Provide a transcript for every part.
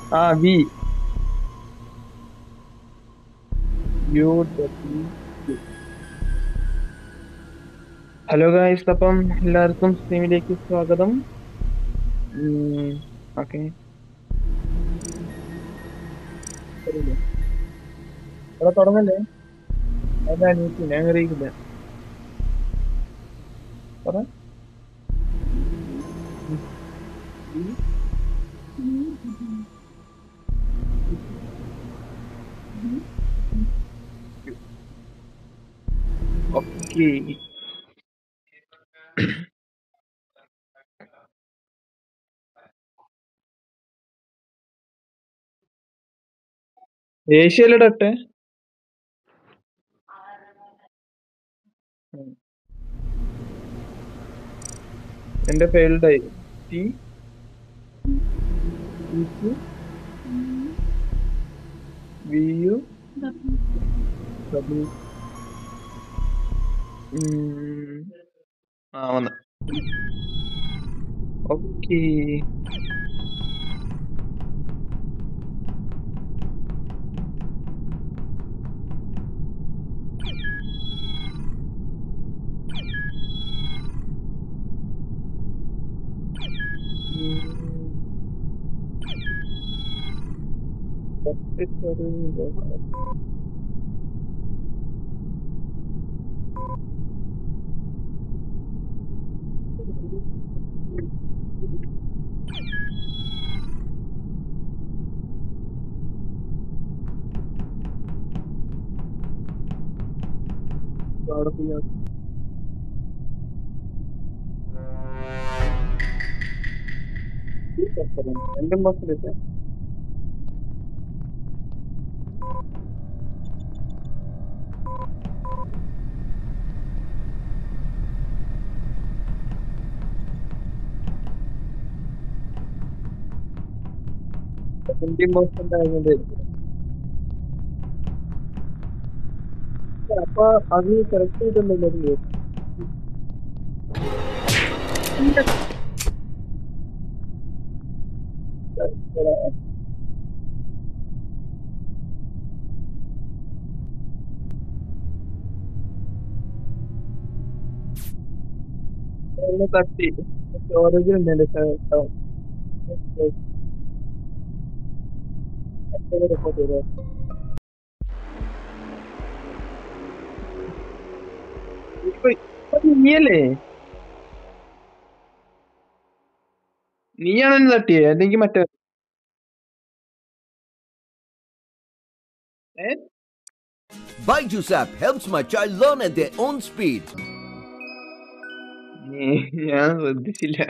ആ V U W hello guys അപ്പം എല്ലാവർക്കും സ്ട്രീമിലേക്ക് സ്വാഗതം ഓക്കെ ഇവിടെ തുടങ്ങല്ലേ അതാ അനിയത്തി ഞാൻ അറിയിക്കില്ല പറ ഓക്കെ ഏഷ്യയിലിടട്ടെ എന്റെ ഫെയിൽഡായി ടി വി യു ഡബ്ല്യു ആ വന്ന് ഓക്കേ അവിടെ പോയി ആ- രണ്ടും ബസ്സിലില്ല ഇന്ത്യൻ ബസ് ഉണ്ടായിരുന്നത് അപ്പൊ അത് കറക്റ്റ് ചെയ്തല്ലോ ഒന്ന് തട്ടി സ്റ്റോറേജ് ഉണ്ട് എന്റെ റിപ്പോർട്ട് ചെയ്തോ ഇപ്പൊ ഇപ്പൊ നീയല്ലേ നീയാണ് എന്നെ തട്ടിയേ അല്ലെങ്കിൽ മറ്റേ ഏ Byju's app helps my child learn at their own speed. നീ- ഞാൻ ശ്രദ്ധിച്ചില്ല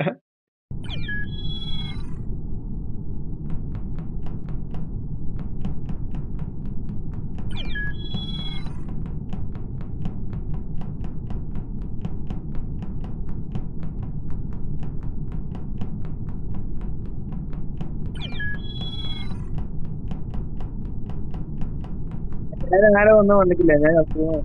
ഞാൻ ആരെ ഒന്നും വന്നിട്ടില്ല ഞാൻ അസുഖം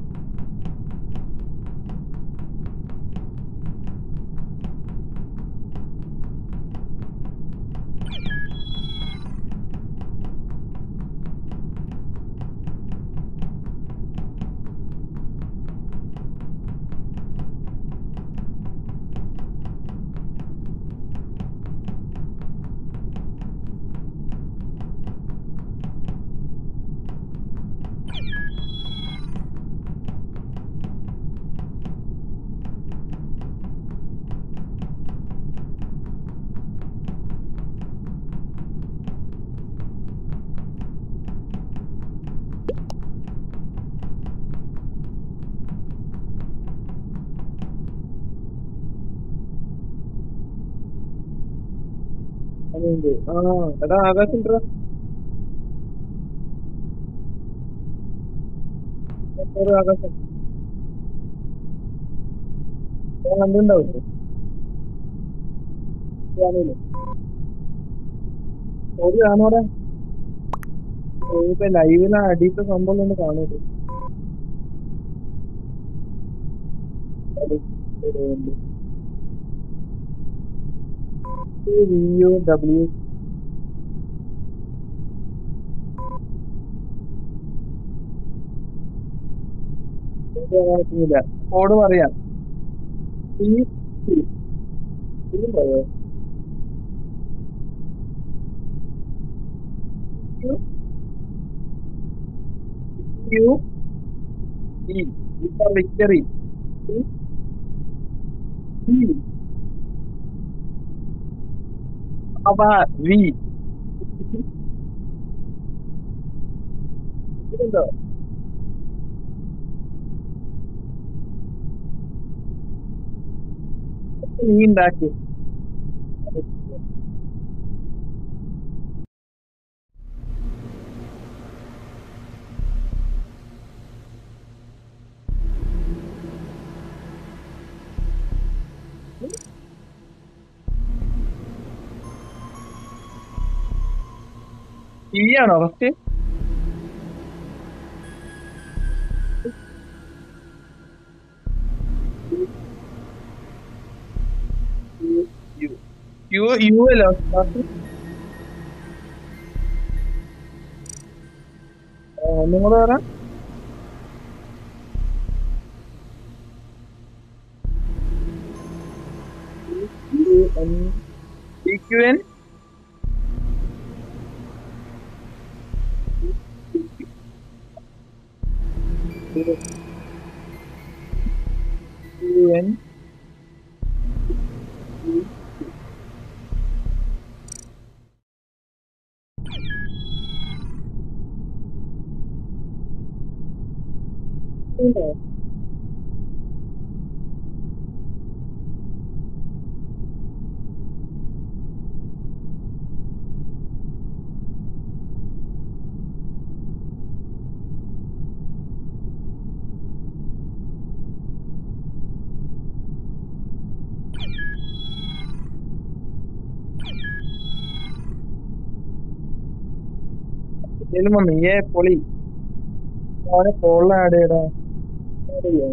അതുണ്ട് ആ എടാ ആകാശം ഉണ്ടെടാ. ഒരു ആകാശം ഞാൻ കണ്ടിട്ടുണ്ടാവില്ലേ കാണൂലേ ഒരു കാണൂടെ ഇപ്പൊ ലൈവില് അടിയത്തെ സംഭവം ഒന്ന് കാണൂലേ വി യു ഡബ്ല്യു പറ്റുന്നില്ല കോഡ് പറയാം ഈ ഇത് പറയോ യു ഇ ഫോർ വിക്ടറി അവ വി ഇതുണ്ടോ നീ ഉണ്ടാക്കി ഈ ആണോ ഫസ്റ്റ് യു യു അല്ലോ ഫസ്റ്റ് ഒന്നും കൂടെ പറയാം E Q N Q N ഇതിലും വന്നു ഏ പൊളി ഓനെ കോളിൽ ആഡ് ചെയ്യടാ ആഡ് ചെയ്യോ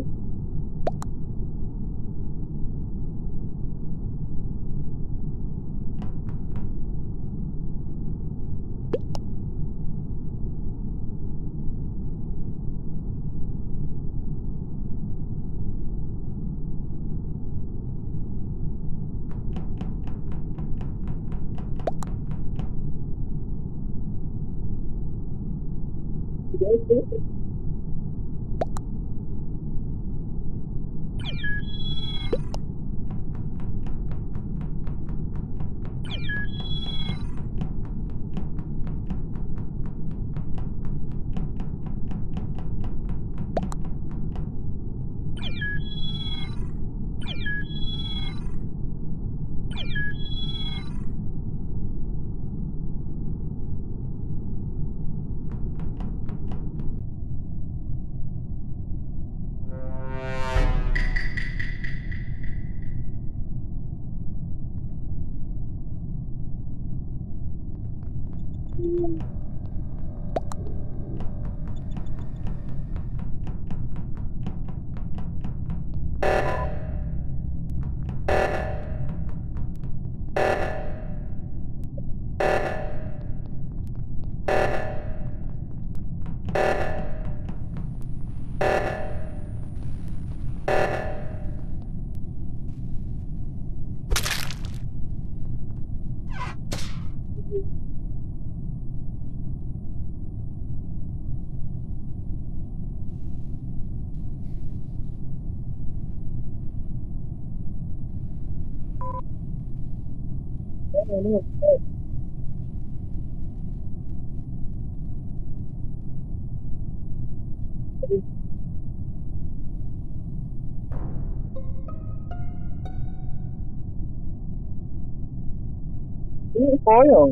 പോയോ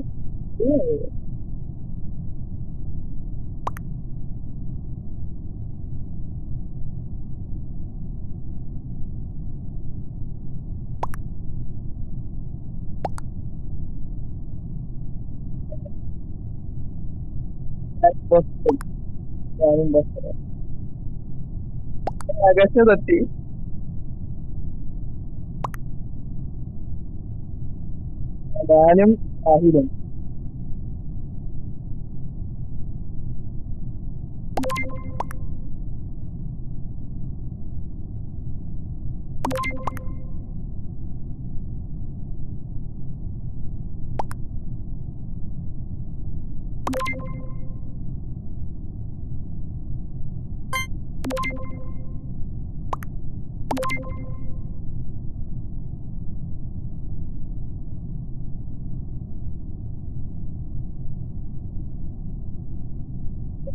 ഞാനും ബസ് ആകാശത്തെത്തി ഞാനും ആഹിലും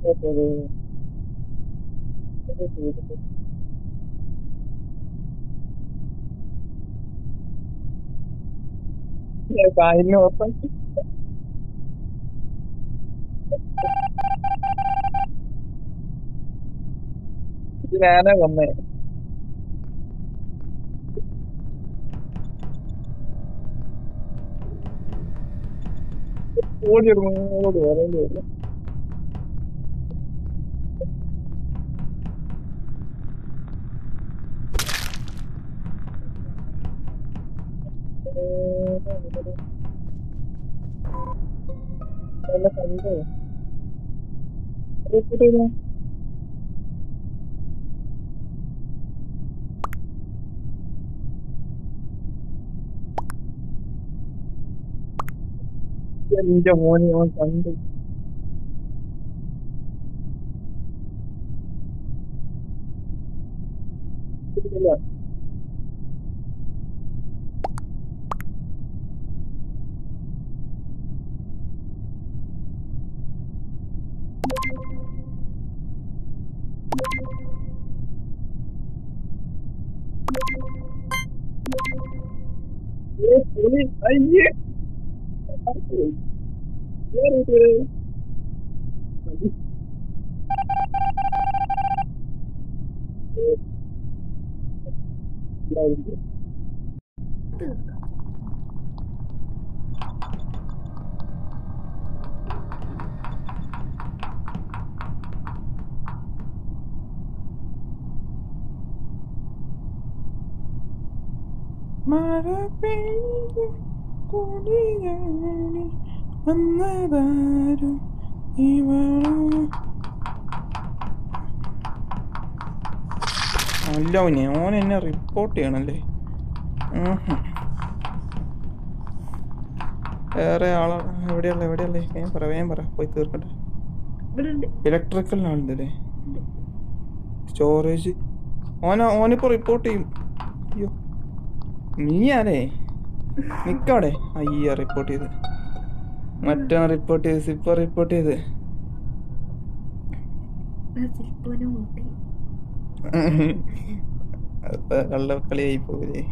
കേട്ടത് ഇത് ചെയ്തിട്ട് ഞാൻ കാലിന് ഓർമ്മ ഇത് ഞാനാ കൊന്നേ ഓടി ഒരു ഓടി വരേണ്ടി വരും നല്ല കണ്ടോ റിപ്പോർട്ട് ചെയ്തോ എന്റെ മോനെ അവൻ കണ്ടു ഇല്ല. ഏ, പുലി, അയ്യേ. കേറിയിട്ട്. ഇല്ലായിരിക്കും. മഴ പെയ്തു കൊടിയാടി വന്നതാരും ഇവളോ അല്ല അവനെ ഓൻ എന്നെ റിപ്പോർട്ട് ചെയ്യണല്ലേ ഉഹും. വേറെ ആളാ എവിടെയുള്ള എവിടെയല്ലേ വേഗം പറ വേഗം പറ പോയി തീർക്കട്ടെ ഇലക്ട്രിക്കലിനാളുണ്ടല്ലേ സ്റ്റോറേജ് ഓന ഓനിപ്പോ റിപ്പോർട്ട് ചെയ്യും അയ്യോ നീയാലേ നിക്കവിടെ അയ്യ റിപ്പോർട്ട് ചെയ്ത് മറ്റോ റിപ്പോർട്ട് ചെയ്ത് സിപ്പ റിപ്പോർട്ട് ചെയ്ത് സിൽപ്പോനെ കൂട്ടി അതിപ്പോ കള്ളക്കളിയായി പോകില്ലേ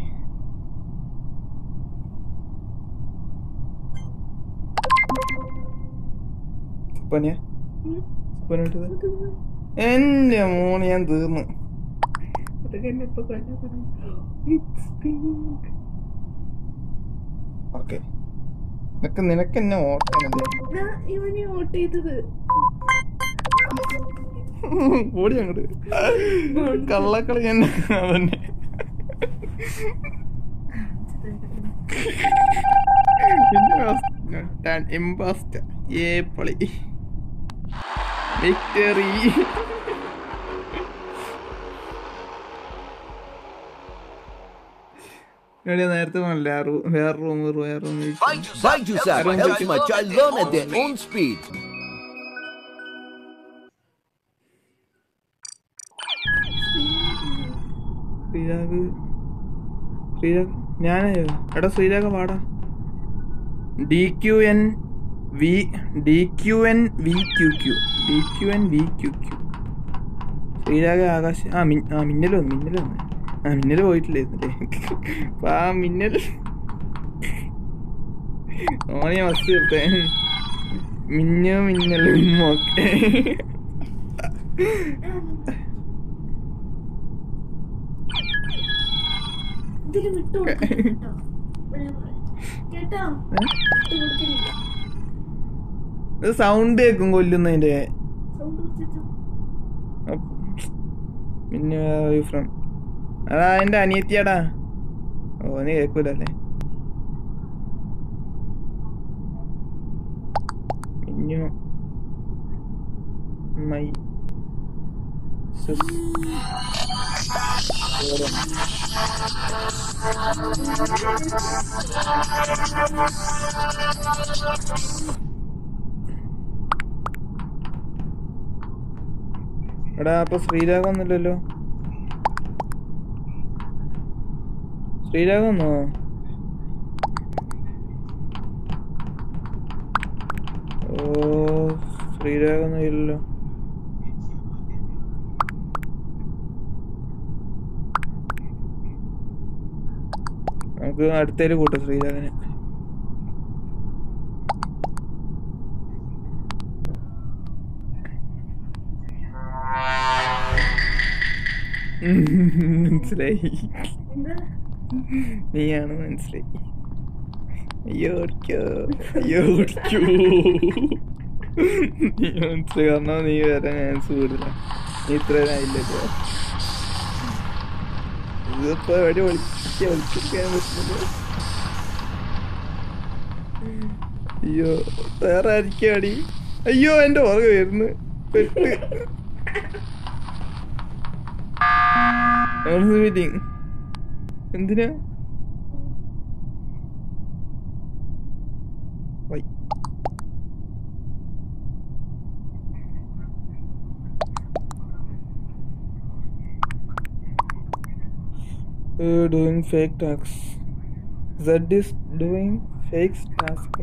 സിപ്പനെയാ സിപ്പനിട്ടത് എന്റെ മോനെ ഞാൻ തീർന്നു അതൊക്കെ എന്നെ ഇപ്പൊ കൊല്ലാൻ പറഞ്ഞു It's pink. ഓക്കെ നിനക്ക് നിനക്ക് എന്നെ ഓർക്കാനല്ലേ ദാ ഇവനെ വോട്ട് ചെയ്തത് ഓടി അങ്ങോട്ട് കള്ളക്കളി ഞാൻ അതന്നെ ഇമ്പാസ്റ്റ ഏ പൊളി വിക്ടറി എവിടെയാ നേരത്തെ പറഞ്ഞില്ലേ ആ റൂ- വേറെ റൂം വേറെ room Byju's app helps my child learn at their own speed. Sreerag Sreerag ഞാനായോ എടാ ശ്രീരാഗ് വാടാ D Q N V D Q N V Q Q D Q N V Q Q Sreerag Akash ആ മി ആ മിന്നൽ വന്നു മിന്നൽ വന്നു ആ മിന്നൽ പോയിട്ടില്ലായിരുന്നല്ലേ അപ്പൊ ആ മിന്നൽ ഓനെ മസ്ത് തീർത്തേ മിന്നു മിന്നലും ഓക്കെ ഇതില് വിട്ടു കൊടുക്കരുത് കേട്ടോ ഇവിടെ പറയാം. കേട്ടോ വിട്ടു കൊടുക്കരുത് ഇത് സൗണ്ട് കേൾക്കും കൊല്ലുന്നതിന്റെ സൗണ്ട് വെച്ചിട്ട് പിന്നെ ഫ്രം അതാ എന്റെ അനിയത്തിയാടാ ഓ നീ കേക്കൂലല്ലേ മിന്നു മൈ സിസ് എടാ അപ്പൊ ശ്രീരാഗ് വന്നില്ലല്ലോ ശ്രീരാഗ് വന്നോ ഓ ശ്രീരാഗ് ഒന്നും ഇല്ലല്ലോ നമുക്ക് അടുത്തേല് കൂട്ടാം ശ്രീരാഗനെ ഉം, മനസ്സിലായി എന്താ നീയാണ് മനസ്സിലായി അയ്യോ ഓടിക്കോ അയ്യോ ഓടിക്കോ നീ മനസ്സിലായി കാരണം നീ വരാൻ ചാൻസ് കൂടുതല നീ ഇത്രയും ആയില്ലല്ലോ ഇതിപ്പോ എവിടെ വിളിക്ക വിളിക്കാൻ പറ്റുന്നത് അയ്യോ വേറെ ആയിരിക്കും അടി അയ്യോ എന്റെ ഓർമ്മ വരുന്നു പെട്ട് മീറ്റിംഗ് എന്തിനാ why Uh, doing fake tasks. Z is doing fake task.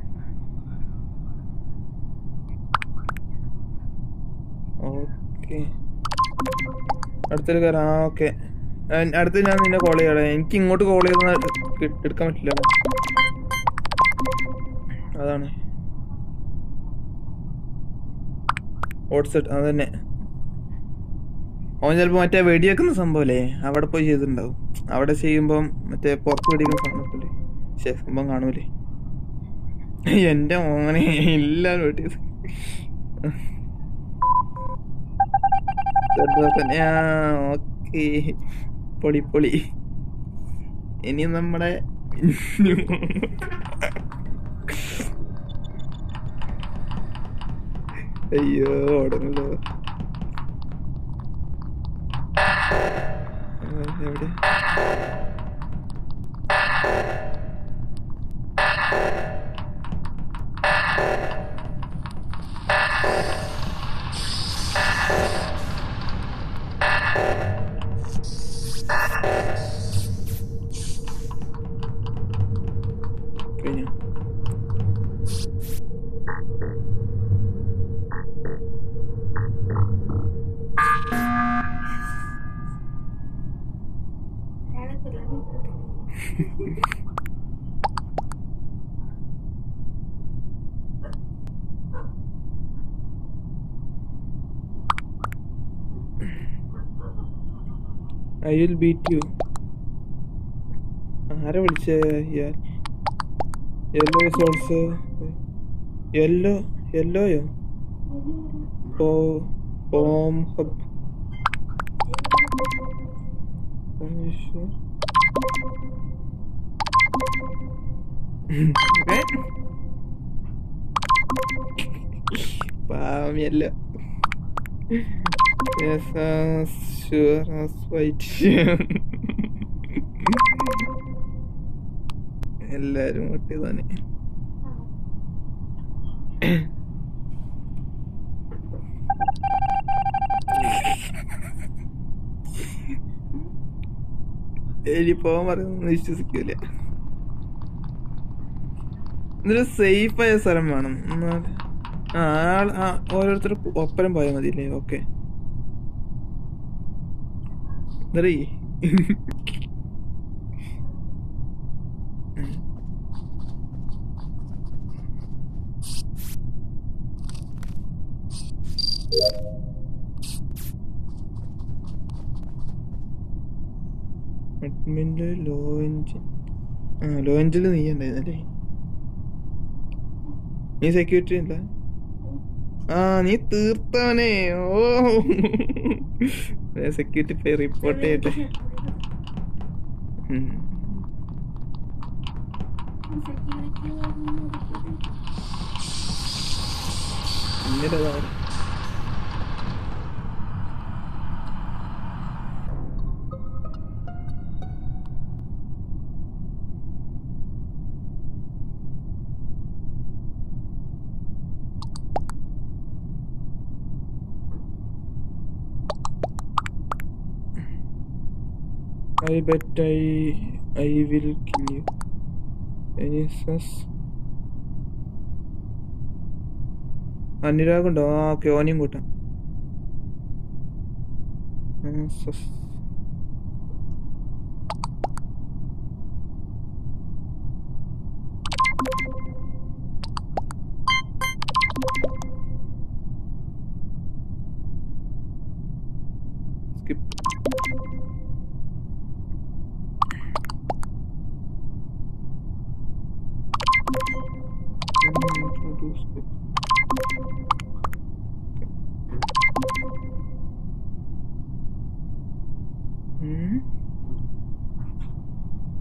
Okay അടുത്തൊരു കയറാം ആ ഓക്കെ അടുത്ത് ഞാൻ നിന്നെ കോൾ ചെയ്യാം എനിക്ക് ഇങ്ങോട്ട് കോൾ ചെയ്ത എടുക്കാൻ പറ്റില്ല അതാണ് വാട്സപ്പ് അത് തന്നെ അവൻ ചിലപ്പോൾ മറ്റേ വെടിവെക്കുന്ന സംഭവല്ലേ അവിടെ പോയി ചെയ്തിട്ടുണ്ടാവും അവിടെ ചെയ്യുമ്പം മറ്റേ പുറത്ത് വെടിക്കുന്ന സംഭവത്തില്ലേ ശേ സംഭവം കാണൂലേ എന്റെ മോനെ എല്ലാരും വെട്ടിയത് ഓക്കെ പൊളി പൊളി ഇനി നമ്മുടെ അയ്യോ ഓടണല്ലോ ആ, എവിടെ കഴിഞ്ഞോ കാണത്തില്ല ഐ വിൽ ബീറ്റ് യു ആരെ വിളിച്ച യെല്ലോ ഇസ് ഓൾസോ യെല്ലോ യെല്ലോയോ പോ പോം ഹബ് പാവം yellow Yes, uh, sure, as white. എല്ലാരും ഒട്ടി തന്നെ എലി പോവാൻ പറയുന്നത് വിശ്വസിക്കൂല ഇതൊരു സേഫ് ആയ സ്ഥലം വേണം എന്നാൽ ആ ആൾ ആ ഓരോരുത്തർ ഒപ്പരം പോയാൽ മതിയല്ലേ ഓക്കെ ഇതറി അഡ്മിൻ്റെ ലോ എഞ്ചിൻ ആ ലോ എഞ്ചിൽ നീ ഉണ്ടായിരുന്നല്ലേ നീ സെക്യൂരിറ്റി അല്ല ആ നീ തീർത്തവനെ ഓ സെക്യൂരിറ്റി പോയി റിപ്പോർട്ട് ചെയ്യട്ടെ ഉം. എന്നിട്ട് അതാണ് I bet I I will kill you. Any sus? Anurag ഉണ്ടോ ആ ഓക്കെ ഓനെയും കൂട്ടാം ആ, സസ്.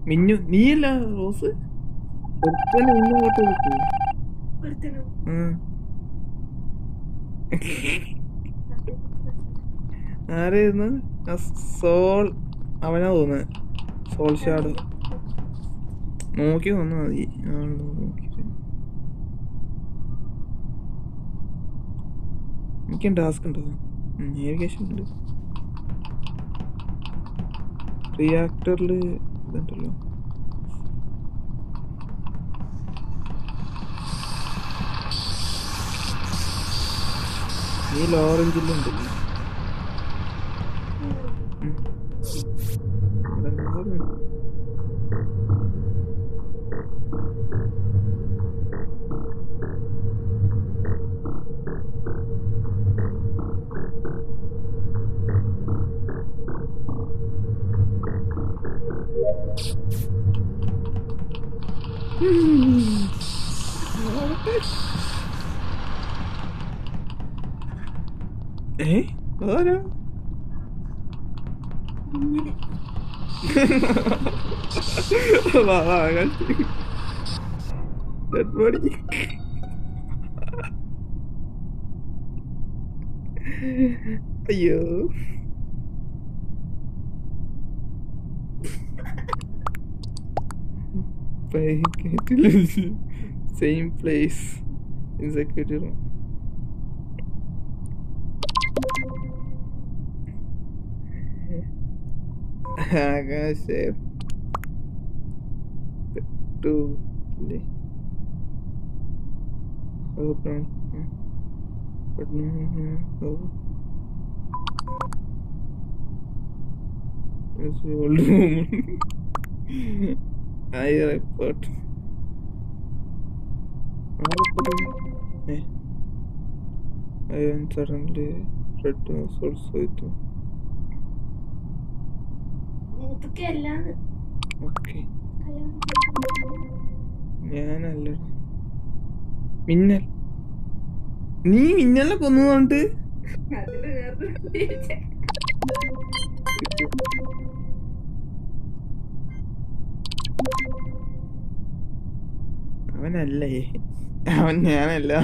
മിന്നു നീയല്ല റോസ് ഒരുത്തനെ മിന്നു ഇങ്ങോട്ട് വിളിക്കൂ ഒരുത്തനും ഉം. ആരായിരുന്നു ആ സോൾ അവനാ തോന്നുന്നത് സോൾ ഷാഡ് നോക്കി വന്നാ മതി ആളുടെ നോക്കിയിട്ട്. എനിക്കും ടാസ്ക് ഉണ്ടോ നേവിഗേഷൻ ഉണ്ട് റിയാക്ടറിൽ ഇതുണ്ടല്ലോ ഈ ലോറഞ്ചിലുണ്ട് ഏ അതാരാ ഇങ്ങനെ വാ വാ കളിച്ച്. Dead body. അയ്യോ same place in security room ആകാശേ പെട്ടു ഇല്ലേ ഓ പ്രാൺ പെട്ടെന്ന് ഓ It's old woman. I report. Eh. I am suddenly read to also it. മൂത്തൊക്കെ അല്ലാന്ന് Okay. കല്യാണം ഞാനല്ല മിന്നൽ നീ മിന്നലിനെ കൊന്നു പറഞ്ഞിട്ട് അതില് വേറെ അവനല്ലേ അവൻ ഞാനല്ല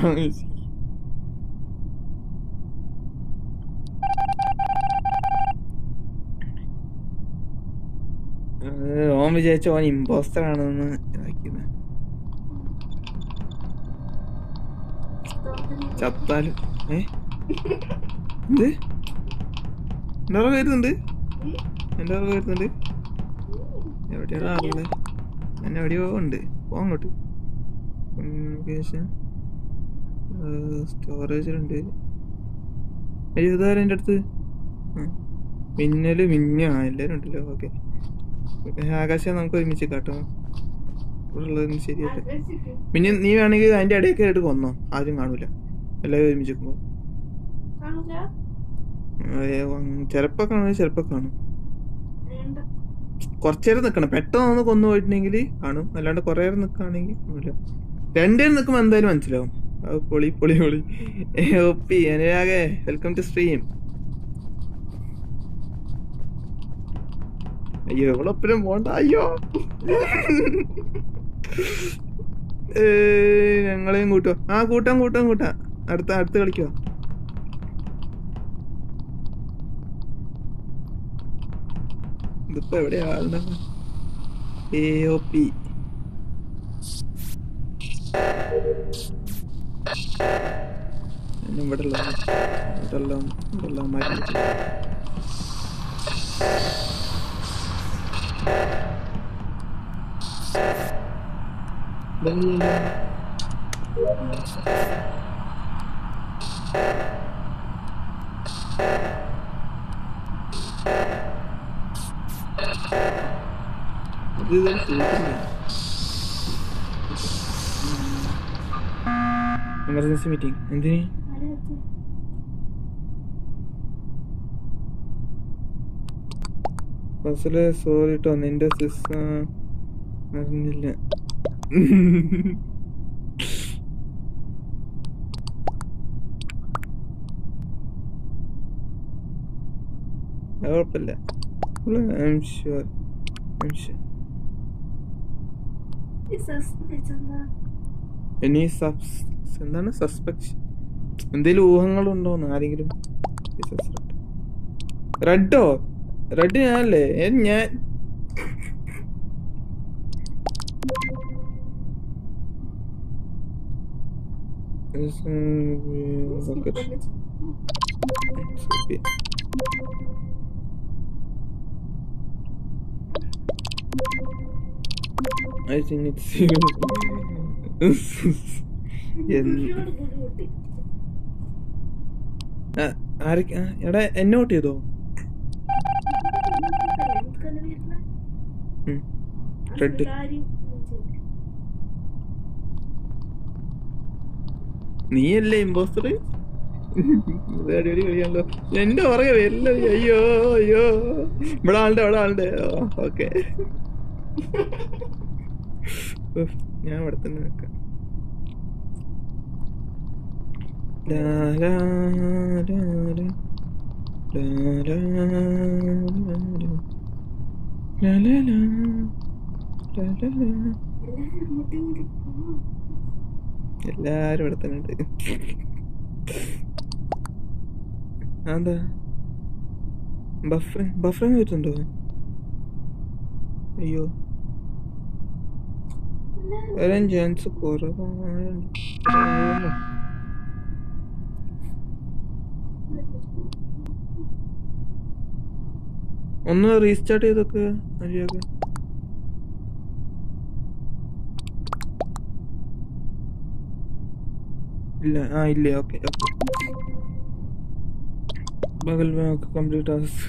അത് ഓൻ വിചാരിച്ച ഓൻ ഇമ്പോസ്റ്റർ ആണെന്ന് ഇതാക്കിയത് ചത്താലും ഏ എന്ത് എൻ്റെ ഉറവ് വരുന്നുണ്ട് എൻ്റെ ഉറവ് വരുന്നുണ്ട് എവിടെയാണ് ആളുള്ളത് എന്നെ എവിടെയോ ഉണ്ട് പോ അങ്ങോട്ട് കമ്മ്യൂണിക്കേഷൻ സ്റ്റോറേജിലുണ്ട് എഴുതാരം എൻ്റെ അടുത്ത് ആ. മിന്നല് മിന്ന ആ എല്ലാവരും ഉണ്ടല്ലോ ഓക്കെ ആകാശം നമുക്ക് ഒരുമിച്ച് കാട്ടോ ഇവിടെ ഉള്ളതൊന്നും ശരിയല്ല ആഗ്രഹിച്ചിട്ട് പിന്നെ നീ വേണമെങ്കിൽ അതിന്റെ ഇടയ്ക്ക് ആയിട്ട് കൊന്നോ ആരും കാണൂല എല്ലാവരും ഒരുമിച്ച് നിൽക്കുമ്പോ കാണൂല ചിലപ്പോ കാണും ചിലപ്പോ കാണും വേണ്ട കുറച്ചേരം നിക്കണം പെട്ടെന്ന് ഒന്ന് കൊന്നു പോയിട്ടുണ്ടെങ്കിൽ കാണും അല്ലാണ്ട് കുറേ നേരം നിൽക്കുകയാണെങ്കിൽ ഒന്നുമില്ല രണ്ടുപേരും നിൽക്കുമ്പോൾ എന്തായാലും മനസ്സിലാവും അത് പൊളി പൊളി പൊളി ഏ ഒപ്പി അനുരാഗേ വെൽക്കം ടു സ്ട്രീം അയ്യോ എവളൊപ്പനും പോണ്ട അയ്യോ ഏ, ഞങ്ങളെയും കൂട്ടോ ആ കൂട്ടാം കൂട്ടാം കൂട്ടാം അടുത്ത അടുത്ത് കളിക്കോ ഇതിപ്പോ എവിടെയാ ആളുടെ എ ഒ പി ഇവിടെ ഉള്ള ഇവിടെ ഉള്ള ഇവിടെ ഉള്ള മരുന്ന് ഇത് ഇതൊരു കൂട്ടുന്നില്ല എമർജൻസി മീറ്റിംഗ് എന്തിന് ആരെടുത്ത് ബസ്സില് സോറി കേട്ടോ നിന്റെ സിസ് അറിഞ്ഞില്ല അത് കുഴപ്പമില്ല I'm sure I'm sure ഈ സസ്പെൻസ് എന്താ ഇനി സബ്സ് എന്താണ് സസ്പെക്ഷൻ എന്തെങ്കിലും ഊഹങ്ങളുണ്ടോന്ന് ആരെങ്കിലും റെഡോ റെഡ് ഞാനല്ലേ ഏ, ഞാൻ I think it's എന്ത് ഒരുപാട് ബുദ്ധിമുട്ടി ആ, ആരൊക്കെ ആ, എടാ എന്നെ വോട്ട് ചെയ്തോ എനിക്കന്നെ വീട്ടിലെ ഉം. റെഡ് കാര്യം ഒന്നും ചെയ്തില്ല. നീയല്ലേ ഇമ്പോസ്റ്റർ അടിപൊളി കളിയാണല്ലോ എന്റെ പുറകെ വരില്ല നീ. അയ്യോ അയ്യോ ഇവിടെ ആളുടെ ഇവിടെ ആളുടെ ഓക്കെ ഞാൻ ഇവിടെ തന്നെ നിൽക്കാം ലാ, ലാ, ലാ, ലാ. ലാ, ലാ, ലാ, ലാ. ലാ, ലാ, ലാ. ലാ, ലാ, ലാ. എല്ലാരും അങ്ങോട്ടും ഇങ്ങോട്ടും പോ. എല്ലാരും ഇവിടെ തന്നെ ഉണ്ട് എന്താ ബഫറിങ് ബഫറിങ് വരുന്നുണ്ടോ അയ്യോ വരാൻ ചാൻസ് കുറവാണ് ഒന്ന് റീസ്റ്റാർട്ട് ചെയ്തൊക്കെ മര്യാദ ഇല്ല ആ ഇല്ലേ ഓക്കെ ഓക്കെ ബഗൽ കംപ്ലീറ്റ് ടാസ്ക്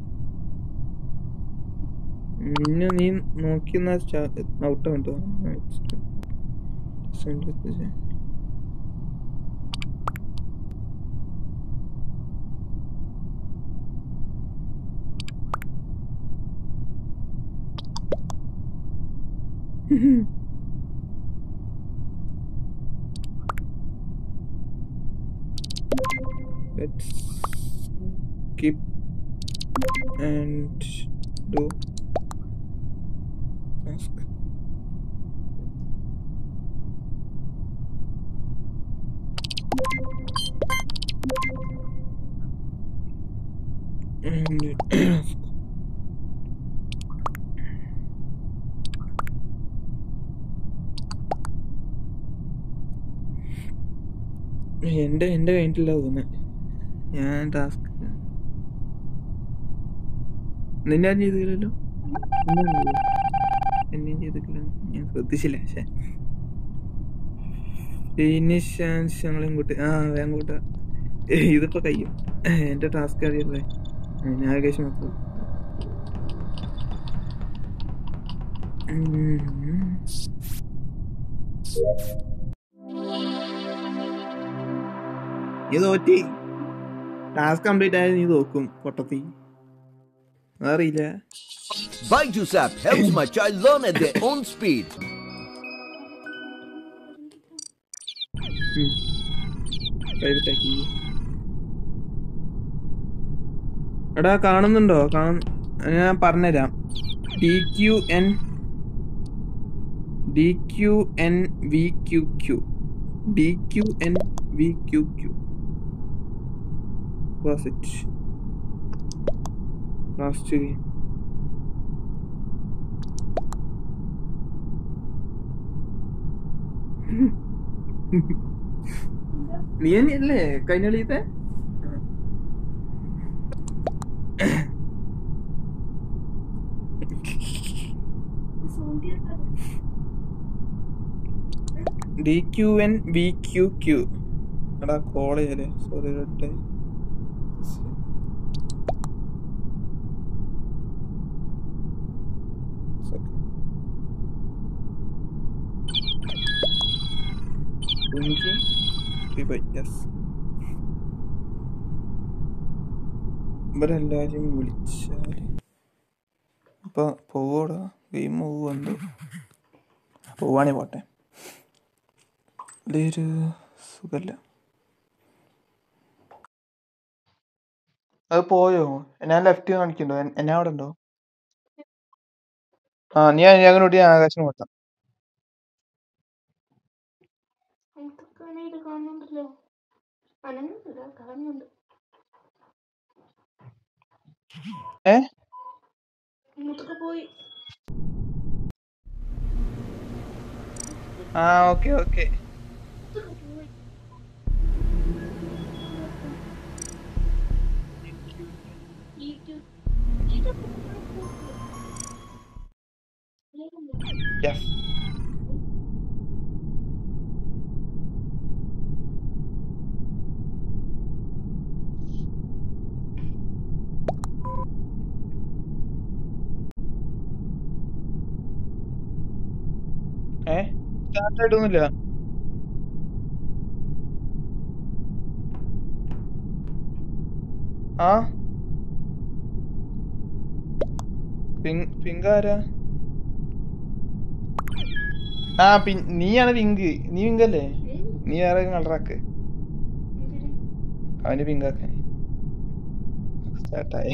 പിന്നെ നീ നോക്കിയെന്ന ഔട്ട് കേട്ടോ let's keep and do task and എന്റെ എന്റെ കഴിഞ്ഞിട്ടില്ല തോന്നുന്നത് ഞാൻ ടാസ്ക് നിന്നെ ആരും ചെയ്തില്ലല്ലോ എന്നെയും ചെയ്തിട്ടില്ല ഞാൻ ശ്രദ്ധിച്ചില്ല പക്ഷെ ഫിനിഷ് ചാൻസ് ഞങ്ങൾ ഇങ്ങോട്ട് ആ വേഗം കൂട്ട ഇതിപ്പോ കഴിയും എന്റെ ടാസ്ക് അറിയല്ലേ ഞാൻ ആകാശം മൊത്തം ഉം. നീ തോറ്റി ടാസ്ക് കംപ്ലീറ്റ് ആയത് നീ തോക്കും പൊട്ടത്തി അതറിയില്ല Byju's app helps my child learn at their own speed. Private ആക്കി എടാ കാണുന്നുണ്ടോ കാണും ഞാൻ പറഞ്ഞുതരാം D Q N D Q N V Q Q D Q N V Q Q was it last നീ തന്നെയല്ലേ കഴിഞ്ഞ കളിയത്തെ സൗണ്ട് കേൾക്കാതെ. D Q N V Q Q എടാ കോൾ ചെയ്യല്ലേ സോറി റെഡ് യെസ് ഇവരെല്ലാരും വിളിച്ചാല് ഇപ്പൊ പോവോടാ ഗെയിം പോവുണ്ടോ പോവാണേ പോട്ടെ ഒരു സുഖല്ല അത് പോയോ ഞാൻ ലെഫ്റ്റ് കാണിക്കണ്ടോ എൻ- എന്നെ അവിടെ ഉണ്ടോ ആ നീ അങ്ങോട്ട് ഞാൻ ആകാശം കൊടുത്താം അനങ്ങുന്നില്ല കാണുന്നുണ്ട് ഏ ഇങ്ങോട്ടൊക്കെ പോയി ആ ഓക്കെ ഓക്കെ ഇങ്ങോട്ടൊക്കെ പോയി ഈ ക്യൂ- ഇതൊക്കെ പോയി. യെസ് ഏ സ്റ്റാർട്ട് ആയിട്ടൊന്നുമില്ല ആ പിങ് പിങ്ക് ആരാ ആ പി നീയാണ് പിങ്ക് നീ പിങ്ക് അല്ലേ ഉം. നീ വേറെ കളറാക്ക് എന്തിന്? അവന് പിങ്ക് ആക്കാൻ സ്റ്റാർട്ടായി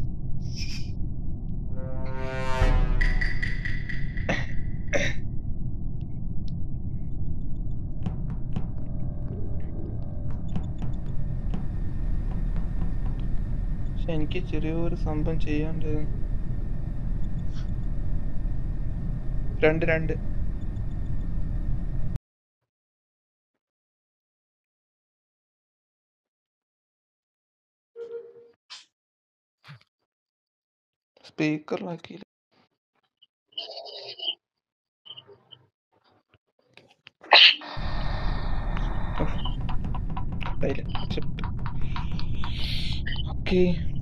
പക്ഷെ എനിക്ക് ചെറിയൊരു സംഭവം ചെയ്യാണ്ട് രണ്ട് രണ്ട് സ്പീക്കറിലാക്കിയില്ല ഓക്കെ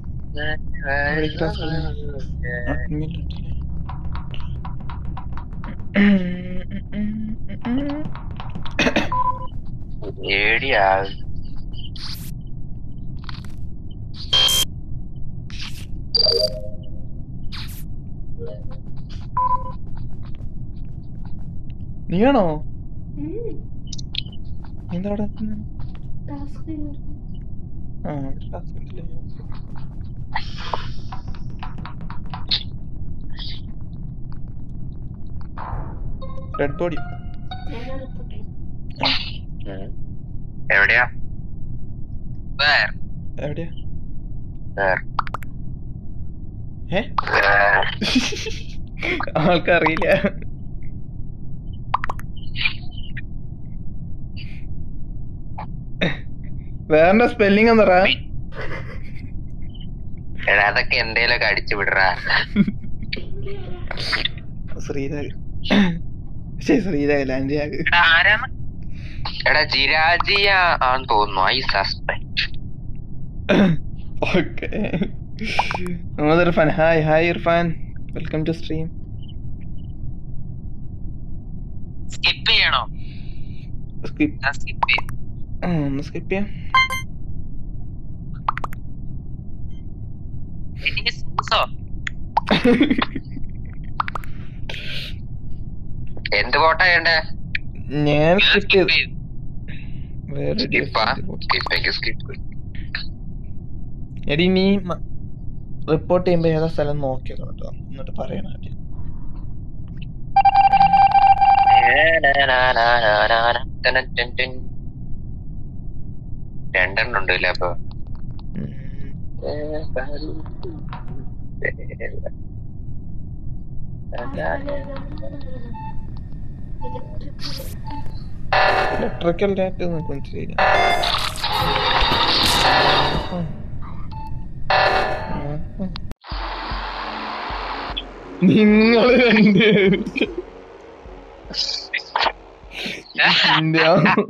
പേടിയാ നീയാണോ ഉം. എന്താ അവിടെ നിക്കുന്നെ? ടാസ്ക് കഴിഞ്ഞു. ആ ഇവിടെ task ഉണ്ടല്ലേ. ഡെഡ് ബോഡി ഞാനാ report ചെയ്തത്. എവിടെയാ വേർ എവിടെയാ വേർ ഏ ആൾക്കറിയില്ല വേറെ സ്പെല്ലിംഗ് എന്താ എടാ അതൊക്കെ എന്തേലൊക്കെ അടിച്ചു വിടറാ ശ്രീരാഗ് ശരി ശ്രീരാഗ് ലാൻഡിയാഗ് എടാ ആരാണ് എടാ ജിരാജിയ ആന്ന് തോന്നുന്നു I suspect okay Muhammad Irfan hi hi Irfan welcome to stream skip ചെയ്യണോ സ്കിപ്പ് ഞാൻ സ്കിപ്പ് ചെയ്യും ഒന്ന് സ്കിപ്പ് ചെയ്യാം എനിക്ക് സൂസോ എന്ത് കോട്ട ചെയ്യണ്ടേ ഞാൻ സ്കിപ്പ് ചെയ്തു ചെയ്യും വേറെ സ്കിപ്പാ സ്കിപ്പ് സ്കിപ്പ് എടി നീ റിപ്പോർട്ട് ചെയ്യുമ്പോ ഏതാ സ്ഥലം നോക്കിയേക്കണം കേട്ടോ എന്നിട്ട് പറയണം ആദ്യം. രണ്ടെണ്ണം ഉണ്ടല്ലേ അപ്പൊ ഉം. ഇലക്ട്രിക്കൽ ഡാറ്റ നോക്കും ശരി നിങ്ങൾ രണ്ട് ഇന്ത്യ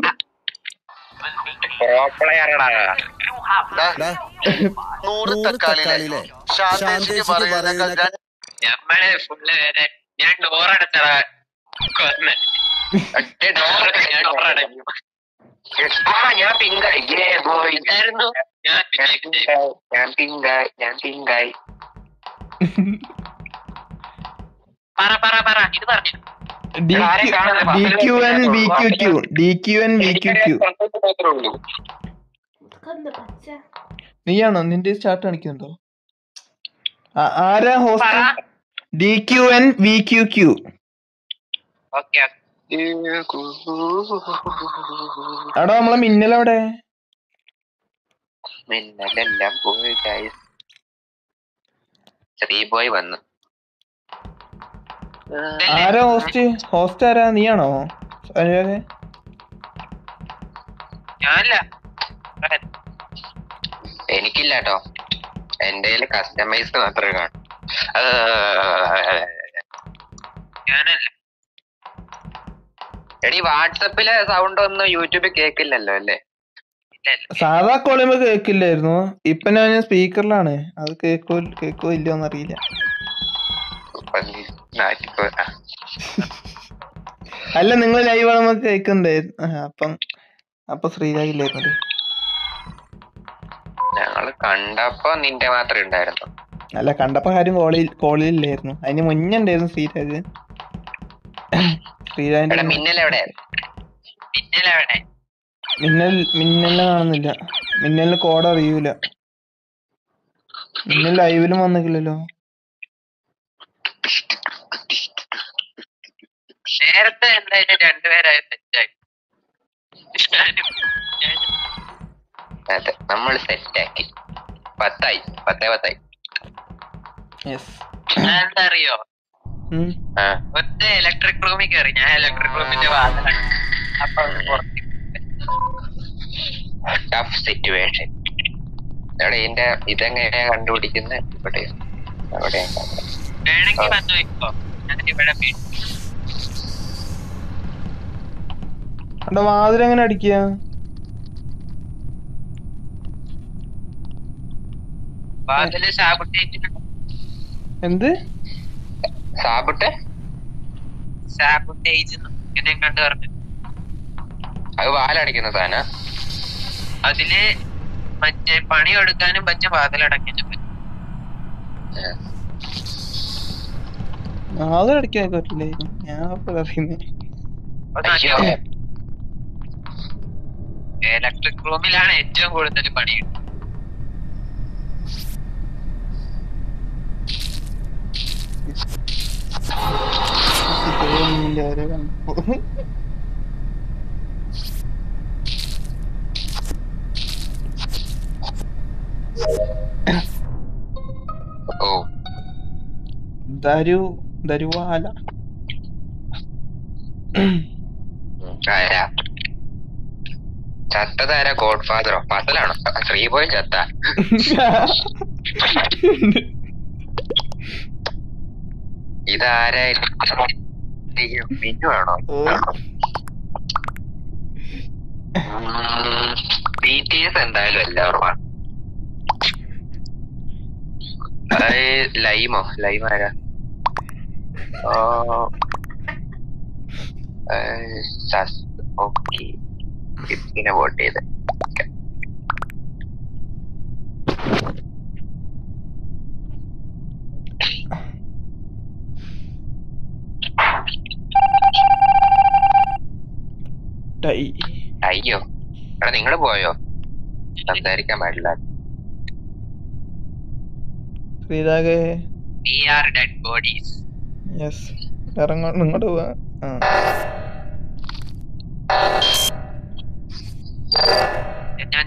ഡാ, നൂറ് നൂറ് തക്കാളിയിലെ തക്കാളിയിലെ ശാന്തേശിക്ക് ശാന്തേശിക്ക് പറയുന്നതിനേക്കാൾ പറയുന്നതിനേക്കാൾ ഞമ്മളെ ഫുള്ള് വേറെ ഞാൻ ഡോറടച്ചറ കൊന്നെ ഞാൻ ഡോറടച്ചു ആ ഞാൻ പിങ്കായി ഇതായിരുന്നു ഞാൻ പിങ്കായി ഞാൻ പിങ്കായി ഞാൻ പിങ്കായി പറ പറ പറ ഇത് പറഞ്ഞു D Q N B Q Q D Q N B Q Q കന്ന് പച്ച നീയാണോ നിന്റെ ചാർട്ട് കാണിക്കുന്നുണ്ടോ ആ- ആരാ host D Q N V Q Q okay എടാ നമ്മളെ മിന്നൽ അവിടെ മിന്നലെല്ലാം പോയി ഗൈസ് ശ്രീ ബോയ് വന്നു ആരാ ഹോസ്റ്റ് ഹോസ്റ്റ് ആരാ നീയാണോ അനുരാഗ് ഞാനല്ല എനിക്കില്ല കേട്ടോ എന്റെ കയ്യിൽ കസ്റ്റമൈസ് മാത്രമേ കാണൂ ഞാനല്ല എടി വാട്സപ്പിലെ സൗണ്ട് ഒന്നും യൂട്യൂബിൽ കേക്കില്ലല്ലോ അല്ലേ ഇല്ല ഇല്ല സാധാ കോളിയുമ്പോ കേക്കില്ലായിരുന്നു ഇപ്പൊ ഞാൻ സ്പീക്കറിലാണ് അത് കേക്കോ കേക്കോ ഇല്ലയോന്ന് അറിയില്ല ഇപ്പൊ നീ നാട്ടിപ്പോ ആ. അല്ല നിങ്ങൾ ലൈവ് ആകുമ്പോ കേക്കുന്നുണ്ടായിരുന്നു ആ, അപ്പം അപ്പൊ ശ്രീരാഗ് ഇല്ലായിരുന്നു ഞങ്ങള് കണ്ടപ്പോ നിന്റെ മാത്രമേ ഉണ്ടായിരുന്നു അല്ല കണ്ടപ്പോ കാര്യം കോളിൽ കോളിലില്ലായിരുന്നു അതിന് മുന്നേ ഉണ്ടായിരുന്നു ശ്രീരാഗ് ശ്രീരാഗിന്റെ എടാ മിന്നലെവിടെ മിന്നലെവിടെ മിന്നൽ മിന്നലിനെ കാണുന്നില്ല മിന്നലിന് കോഡ് അറിയൂല മിന്നൽ ലൈവിലും വന്നിട്ടില്ലല്ലോ നേരത്തെ എന്തായാലും രണ്ടുപേരായി സെറ്റായി ഞാനും ഞാനും അതെ നമ്മൾ സെറ്റാക്കി പത്തായി പത്തേ പത്തായി യെസ് എന്താ അറിയോ ആ ഒറ്റ ഇലക്ട്രിക് റൂമിൽ കയറി ഞാൻ ഇലക്ട്രിക് റൂമിന്റെ വാതിലാണ് അപ്പൊ ടഫ് സിറ്റുവേഷൻ ഇവിടെ ഇതിന്റെ ഇതെങ്ങനെയാ കണ്ടുപിടിക്കുന്നത് ഇവിടെ അവിടെ വേണമെങ്കിൽ വന്നു ഇപ്പൊ ഞാൻ ഇവിടെ അവിടെ വാതിലെങ്ങനെ അടിക്കുക വാതില് സാബുട്ടേറ്റ് എന്ത് സാബുട്ട് സാബുട്ടേജ് ഇങ്ങനെ കണ്ടു പറഞ്ഞു അത് വാലടയ്ക്കുന്ന സാധന അതില് മറ്റേ പണി എടുക്കാനും പറ്റും വാതിലടയ്ക്കാനും പറ്റും വാതിൽ അടിക്കാൻ പറ്റില്ലായിരുന്നു ഞാൻ അപ്പൊ അറിയുന്നേ ഇലക്ട്രിക് റൂമിലാണ് ഏറ്റവും കൂടുതൽ പണി ഗെയിമിന്റെ ഓരോ കണ്ടപ്പോ ഓ ദരു ദരുവാല ആരാ ചത്തതാരാ ഗോഡ് ഫാദറോ പസലാണോ ശ്രീപോയി ചത്ത ഇതാരായാലും മിന്നു ആണോ ബി ടി എസ് എന്തായാലും എല്ലാവരും ലൈമോ ലൈം ആരാ ഓ ഓക്കെ ഇതിനെ വോട്ട് ചെയ്ത് ടൈ അയ്യോ എടാ നിങ്ങള് പോയോ സംസാരിക്കാൻ പാടില്ല Sreerag we are dead bodies yes ഇറങ്ങോ ഇങ്ങോട്ട് പോവാ ആ ഞാൻ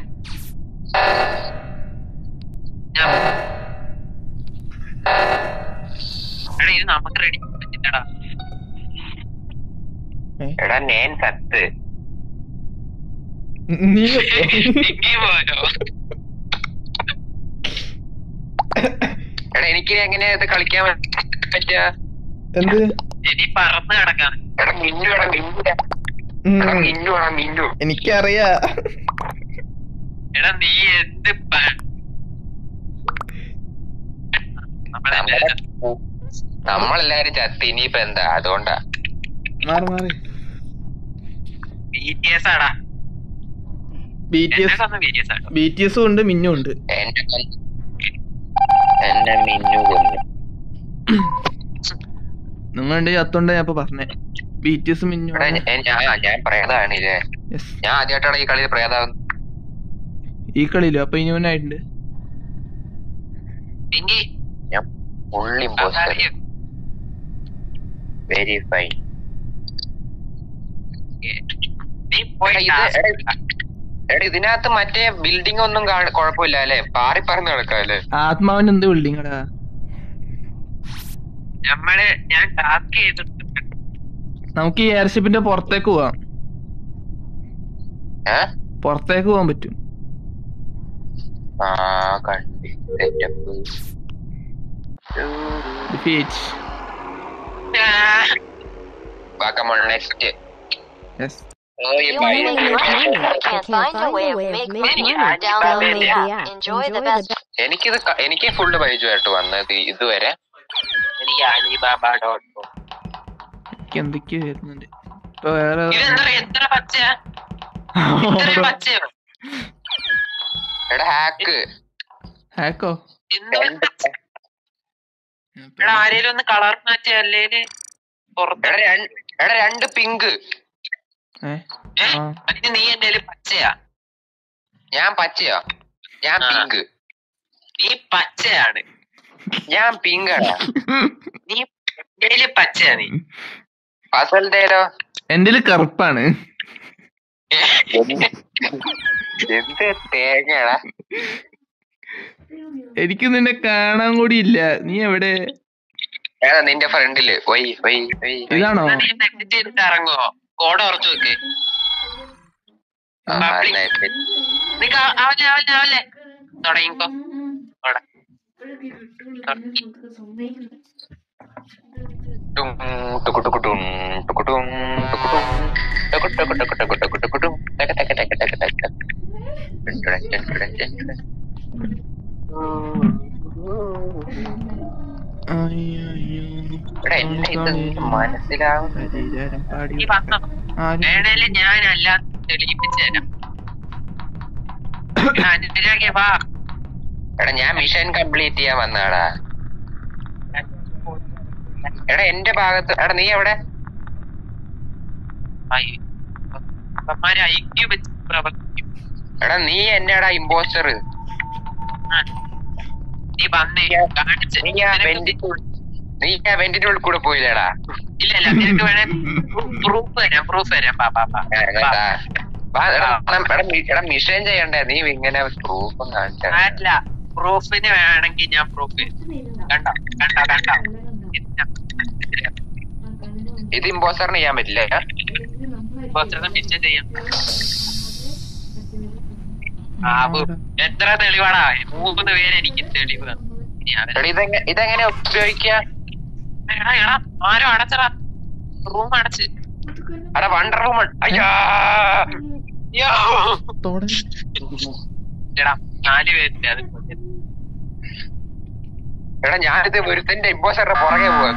ഞാൻ എടാ ഇത് നമുക്ക് റെഡി പറ്റില്ലടാ ഏ? എടാ ഞാൻ സത്ത് നീ നീ പോയോ എടാ എനിക്ക് എങ്ങനെയാ ഇത് കളിക്കാൻ പറ്റുക എന്ത് ഇനി പറന്ന് കിടക്കാൻ എടാ മിന്നു എടാ മിന്നു ഉം. എടാ മിന്നു എടാ മിന്നു എനിക്കറിയാ എടാ നീ എന്ത് പ- നമ്മളെല്ലാരും നമ്മളെല്ലാരും ചത്ത് ഇനിയിപ്പോ എന്താ അതുകൊണ്ടാ മാറി മാറി ബി ടി എസ് ആടാ ബി ടി എന്റെ എസ് സ്വന്തം ബി ടി എസ് ആട്ടോ ബി ടി എസും ഉണ്ട് മിന്നും ഉണ്ട് എന്നെ കൊന്ന്- എന്നെ മിന്നു കൊന്നു നിങ്ങളുണ്ട് ചത്തോണ്ട് ഞാൻ ഇപ്പൊ പറഞ്ഞേ ബി ടി എസ് മിന്നു എടാ ഞാൻ ഞാൻ- ഞാൻ പ്രേതാണില്ലേ യെസ് ഞാൻ ആദ്യമായിട്ടാണ് ഈ കളിയിൽ പ്രേതാവുന്നത് ഈ കളിയിലോ അപ്പൊ ഇനിവനായിട്ടുണ്ട് ഞാൻ ഫുൾ ഇമ്പോസ്റ്റർ വെരി ഫൈൻ എടാ ഇതിനകത്ത് മറ്റേ ബിൽഡിംഗ് ഒന്നും കാണ- കുഴപ്പമില്ല അല്ലേ പാറി പറന്ന് കിടക്കാം അല്ലേ ആത്മാവിന് എന്ത് ബിൽഡിംഗ് എടാ നമ്മള് ഞാൻ ടാസ്ക് ചെയ്തിട്ടുണ്ട് നമുക്ക് ഈ എയർഷിപ്പിന്റെ പുറത്തേക്ക് പോവാം ഏ? പുറത്തേക്ക് പോകാൻ പറ്റും ആ കണ്ടി സെറ്റപ്പ് ഡിഫീറ്റ് ബാക്കമോൾ next yes You only make money. Can't find a way of making money. Download the app. Enjoy the best. എനിക്കിത് ക- എനിക്ക് ഫുള്ള് പരിചയമായിട്ട് വന്നത് ഇതുവരെ എനിക്ക് അലിബാബ ഡോട്ട് കോം എനിക്ക് എന്തൊക്കെയോ വരുന്നുണ്ട് ഇപ്പൊ വേറെ ഇതെന്താ എത്ര പച്ചയാ ഇത്രയും പച്ചയോ എടാ ഹാക്ക് ഹാക്കോ എടാ ആരേലും ഒന്ന് കളർ മാറ്റി അല്ലേല് എടാ രണ്ട് എടാ രണ്ട് പിങ്ക് ഏ ഏ? ആ. അതിന് നീ എന്റെ പച്ചയാ ഞാൻ പച്ചയാ ഞാൻ പിങ്ക് നീ പച്ചയാണ് ഞാൻ പിങ്കാണ് നീ എന്റെ പച്ചയാ നീ ഫസലിന്റെയോ എന്റെ കറുപ്പാണ് എന്ത് തേങ്ങടാ എനിക്ക് നിന്നെ കാണാൻ കൂടി ഇല്ല നീ എവിടെ ഏതാ നിന്റെ ഫ്രണ്ടില് ഒയ് ഒയ് ഒയ് ഇതാണോ? ഇറങ്ങോ കോട ഉറച്ചു വെക്ക് തുടങ്ങിക്കോ അവിടെ. ടും, ടുക്കു ടുക്കു ടും, ടുക്കു ടും, ടുക്കു ടും, ടുക്കു ടുക്കു ടുക്കു ടുക്കു ടുക്കു ടുക്കു ടും, ടക ടക ടക ടക ടക ടക. ടുൻ ടുടൻ ടുൻ ടുടൻ ടുൻ ടുടൻ. എടാ, എന്നെ ഇത് മനസ്സിലാവും ശരീരം പാടി നീ വന്നോ? ആര്? വേണേല് ഞാനല്ല തെളിയിപ്പിച്ചു തരാം ആ, ഇതിലേക്ക് വാ എടാ ഞാൻ മിഷൻ കംപ്ലീറ്റ് ചെയ്യാൻ വന്നാടാ എടാ എന്റെ ഭാഗത്ത് എടാ നീ എവിടെ അപ്പന്മാര് ഐക്യം വെച്ച് പ്രവർത്തിക്കും എടാ നീ എന്നടാ ഇമ്പോസ്റ്റർ നീ വന്നേ കാണിച്ച് നീ ആ വെന്റിന്റെ നീ ആ വെന്റിന്റെ ഉള്ളിൽ കൂടെ പോയില്ലേടാ ഇല്ല ഇല്ല നിനക്ക് വേണേ പ്രൂഫ് തരാം പ്രൂഫ് തരാം പാ പാ പാ വാ, എടാ, എടാ, മി- എടാ മിഷൻ ചെയ്യണ്ടേ നീ ഇങ്ങനെ പ്രൂഫും കാണിച്ചാ അല്ല പ്രൂഫിന് വേണമെങ്കിൽ ഞാൻ പ്രൂഫ് കണ്ടോ കണ്ടോ കണ്ടോ ഇത് ഇമ്പോസ്റ്ററിന് ചെയ്യാൻ പറ്റില്ല ഇമ്പോസ്റ്ററിന് മിഷൻ ചെയ്യാം ആ, ബു- എത്ര തെളിവാടാ മൂന്ന് പേര് എനിക്ക് തെളിവ് തന്നു. ഇനി അവരെ- ഇതെങ്ങനെ ഉപയോഗിക്കുക എടാ എടാ ആരോ അടച്ചടാ റൂം അടച്ച് എടാ വണ്ടർ റൂം അയ്യോ അയ്യോ. തോടൻ. എടാ നാല് പേരില്ല അത് എടാ ഞാനിത് ഒരുത്തന്റെ ഇമ്പോസ്റ്ററിന്റെ പുറകെ പോവാ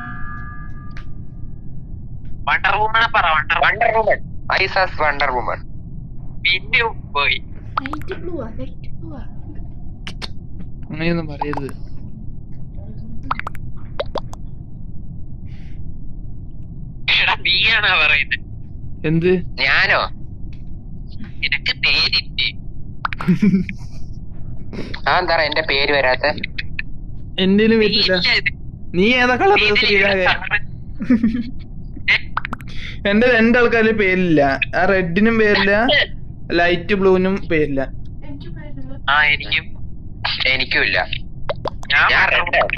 വണ്ടർ വുമണെ പറ വണ്ടർ വണ്ടർ വുമൺ ഐസസ് വണ്ടർ വുമൺ പിന്നെ പോയി ലൈറ്റ് ബ്ലൂ ആ ലൈറ്റ് ബ്ലൂ ആ അങ്ങനെയൊന്നും പറയരുത് എടാ നീയാണോ പറയുന്നത് എന്ത് ഞാനോ നിനക്ക് പേരില്ലേ ആ എന്താ എന്റെ പേര് വരാത്ത എന്തേലും വരില്ല നീ ഏതാ കളർ ശ്രീരാഗ എന്റെ രണ്ടാൾക്കാരുടെ പേരില്ല ആ റെഡിനും പേരില്ല ലൈറ്റ് ബ്ലൂവിനും പേരില്ല എനിക്ക് പേരില്ല ആ എനിക്കും എനിക്കും ഇല്ല ഞാൻ red ആണ്.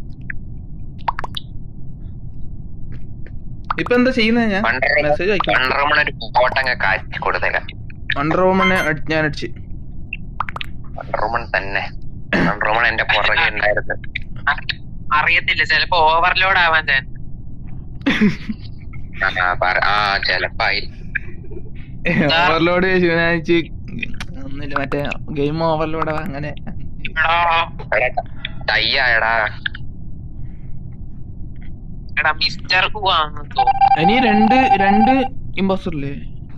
ഇപ്പൊ എന്താ ചെയ്യുന്നത് ഞാൻ വണ്ടർ മെസ്സേജ് അയക്കാം വണ്ടർ വുമൺ ഒരു കോട്ടങ്ങ് കാച്ചി കൊടുത്തേക്കാം വണ്ടർ വുമനെ ഞാൻ അടിച്ച് വണ്ടർ വുമൺ തന്നെ വണ്ടർ വുമൺ എന്റെ പുറകെ ഉണ്ടായിരുന്നു അറിയത്തില്ല ചിലപ്പോ ഓവർലോഡ് ആവാൻ ചാൻസ് ആ ചെലപ്പോ ഓവർലോഡ് ശിവനാഴ്ച ഒന്നില്ല മറ്റേ ഗെയിം ഓവർലോഡ് അങ്ങനെ തയ്യാടാ എടാ മിസ്റ്റർ ഹു ആണെന്ന് തോന്നുന്നു ഇനി രണ്ട് രണ്ട് ഇമ്പോസ്റ്റർ അല്ലേ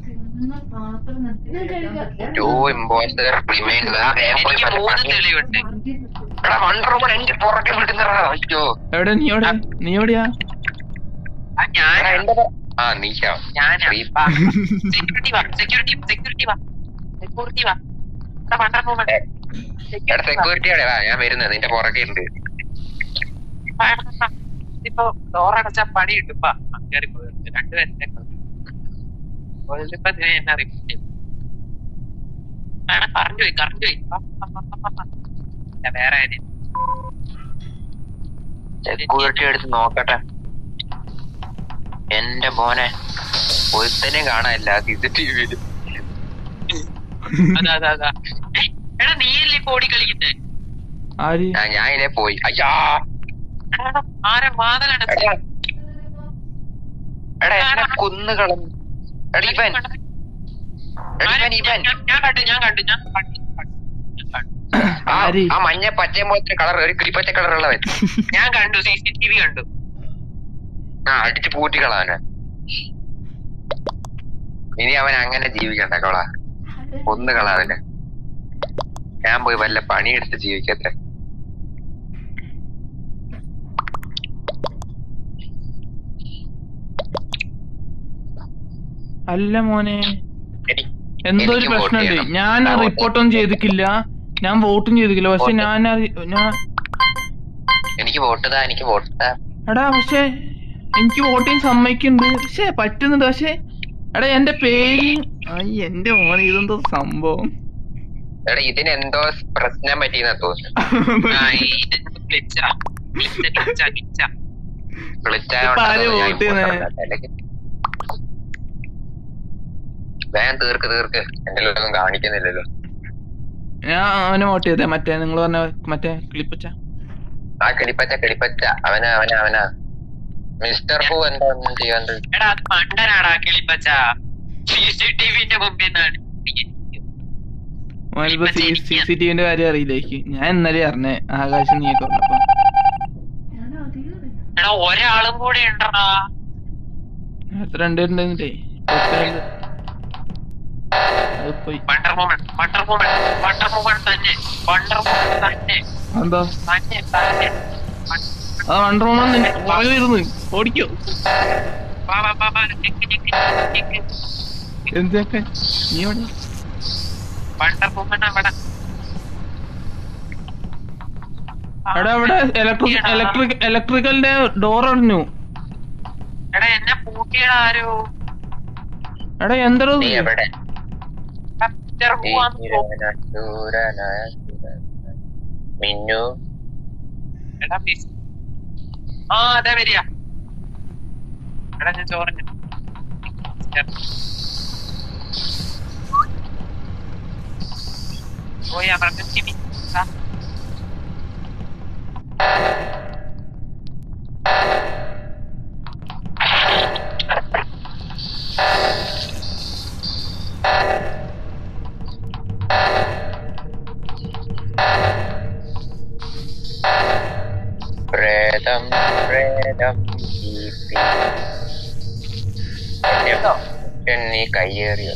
ടു ഇമ്പോസ്റ്റർ റിമൈൻസ് എനിക്ക് മൂന്ന് തെളിവുണ്ട് എടാ വണ്ടർ വുമൺ എന്റെ പുറകെ വിടുന്നടാ അയ്യോ എവിടെ നീ എവിടെ നീ എവിടെയാ ഞാൻ ആ നീക്കാം സെക്യൂരിറ്റി വാ സെക്യൂരിറ്റി സെക്യൂരിറ്റി വാ സെക്യൂരിറ്റി വാ എടാ വണ്ടർ വുമൺ എടാ സെക്യൂരിറ്റി എവിടെ വാ ഞാൻ വരുന്നത് നിന്റെ പുറകെ ഉണ്ട് ഇപ്പൊ ഡോറടച്ച പണി കിട്ടുപ്പാ രണ്ടുപേരുടെ ഇപ്പൊ എന്നെ റിപ്പീറ്റ് കറണ്ട് പോയി കറണ്ട് പോയി വാ, വാ, വാ, വാ, വാ. ഇല്ല, വേറെ ആരും സെക്യൂരിറ്റി എടുത്ത് നോക്കട്ടെ എന്റെ മോനെ ഒരുത്തനെയും കാണാനില്ല സി സി ടി വിയിൽ അതാ അതാ അതാ ഏയ്, എടാ നീയല്ലേ ഇപ്പൊ ഓടി കളിക്കുന്നേ ആര് ഞാൻ ഇതിലെ പോയി അയ്യാ എടാ, ആരെ വാതിലടച്ച് എടാ എടാ എന്നെ കൊന്നു കളഞ്ഞു എടാ ഇവൻ എടാ ഇവൻ ഇവൻ ഞാൻ ഞാൻ കണ്ടു ഞാൻ കണ്ടു ഞാൻ കണ്ടു ഞാൻ കണ്ടു. ആ ആര്? ആ മഞ്ഞ പച്ച പോലത്തെ കളർ ഒരു കിളിപ്പച്ച കളർ ഉള്ളവൻ ഞാൻ കണ്ടു സി സി ടി വി കണ്ടു ആ അടിച്ച് പൂട്ടി കളവനെ ഇനി അവൻ അങ്ങനെ ജീവിക്കണ്ട കൊളാ കൊന്നു കളാവനെ ഞാൻ പോയി വല്ല പണിയെടുത്ത് ജീവിക്കട്ടെ അല്ല മോനെ എടി, എന്തോ ഒരു എനിക്ക് vote പ്രശ്നമുണ്ട് ചെയ്യണം. ഞാൻ ആ, vote റിപ്പോർട്ടൊന്നും ചെയ്തിട്ടില്ല ഞാൻ വോട്ടും ചെയ്തിട്ടില്ല പക്ഷെ Vote. ഞാൻ അറി- ഞാൻ എനിക്ക് വോട്ട് താ എനിക്ക് വോട്ട് താ എടാ പക്ഷെ എനിക്ക് വോട്ട് ചെയ്യാൻ സമ്മതിക്കുന്നുണ്ട് പക്ഷെ പറ്റുന്നുണ്ട് പക്ഷെ എടാ എന്റെ പേര് അയ്യ എന്റെ മോനെ ഇതെന്തോ സംഭവം എടാ ഇതിന് എന്തോ പ്രശ്നം പറ്റിയെന്നാ തോന്നുന്നു ആ, ഇത് glitch ആ. glitch, glitch ആ, glitch ആ. ഇപ്പൊ ആര് vote ചെയ്യുന്നെ? വേഗം തീർക്ക് തീർക്ക് എന്റെ ഒന്നും കാണിക്കുന്നില്ലല്ലോ ഞാൻ അവനെ വോട്ട് ചെയ്തേ മറ്റേ നിങ്ങൾ പറഞ്ഞ മറ്റേ ക്ലിപ്പച്ച ആ കിളിപ്പച്ച കിളിപ്പച്ച അവനാ അവനാ അവനാ മിസ്റ്റർ ഹു എന്താ ഒന്നും ചെയ്യാണ്ട് എടാ അത് മണ്ടനാടാ കിളിപ്പച്ച സി സി ടി വിന്റെ മുമ്പിൽ നിന്നാണ് മോനിപ്പോ സി സി സി ടി വിന്റെ കാര്യം അറിയില്ലേക്ക് ഞാൻ ഇന്നലെ അറിഞ്ഞേ ആകാശം നീയൊക്കെ പറഞ്ഞപ്പോ ഞാൻ അധികം അറിയാം എടാ ഒരാളും കൂടെ ഉണ്ടടാ എത്ര രണ്ടുപേരുണ്ടെന്നിട്ടേ അത് പോയി wonder woman wonder woman wonder woman തന്നെ വണ്ടർ വുമൺ തന്നെ എന്താ തന്നെ തന്നെ അത് വണ്ടർ വുമൺ നിന്നെ പുറകെ വരുന്നു ഓടിക്കോ വാ വാ വാ വാ ഞെക്ക് ഞെക്ക് ഞെക്ക് എന്തൊക്കെ നീ ഓടി വണ്ടർ വുമൺ അവിടെ എടാ ഇവിടെ ഇലക്ട്രിക് ഇലക്ട്രിക് ഇലക്ട്രിക്കലിന്റെ ഡോർ അടഞ്ഞു എടാ എന്നെ പൂട്ടിയടാ ആരോ എടാ എന്താ നീ എവിടെ മിസ്റ്റർ ഹു ആന്ന് തോന്നുന്നു. ധീരനായ ശൂരനായ ശൂരനായ മിന്നു എടാ മിസ് ആ അതെ വരിക എടാ ഞാൻ ചോറിഞ്ഞു പോയി അവർക്ക് ചിരി പ്രേതം പ്രേതം കീപ്പി. എന്നെ മനുഷ്യൻ നീ കയ്യേറിയോ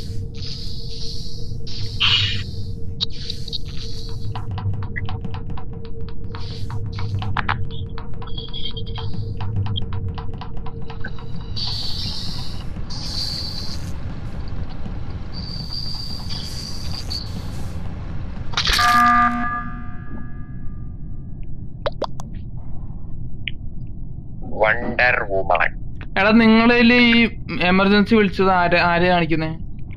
വണ്ടർ വുമാൻ എടാ നിങ്ങളില് ഈ എമർജൻസി വിളിച്ചത് ആരെ ആരെ കാണിക്കുന്നേ